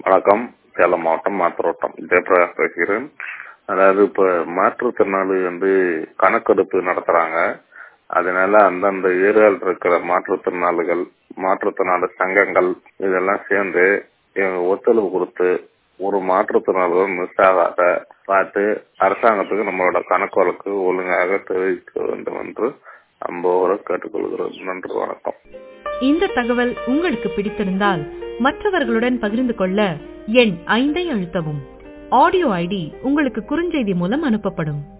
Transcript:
வணக்கம் சேலம் மாவட்டம் மாத்திரோட்டம் ஜெயபிரகாஷ் பேசுகிறேன் அதாவது இப்போ மாற்றுத்திறனாளி வந்து கணக்கெடுப்பு நடத்துறாங்க அதனால அந்தந்த ஏரியாவில் இருக்கிற மாற்றுத்திறனாளிகள் மாற்றுத்திறனாளி சங்கங்கள் இதெல்லாம் சேர்ந்து எங்க ஒத்துழைப்பு கொடுத்து ஒரு மாற்றுத்திறனாளிகள் மிஸ் ஆகாத பார்த்து அரசாங்கத்துக்கு நம்மளோட கணக்கு வழக்கு ஒழுங்காக தெரிவிக்க வேண்டும் என்று அம்போடு கேட்டுக்கொள்கிறோம் நன்றி வணக்கம் இந்த தகவல் உங்களுக்கு பிடித்திருந்தால் மற்றவர்களுடன் பகிர்ந்து கொள்ள எண் ஐந்தை அழுத்தவும் ஆடியோ ஐடி உங்களுக்கு குறுஞ்செய்தி மூலம் அனுப்பப்படும்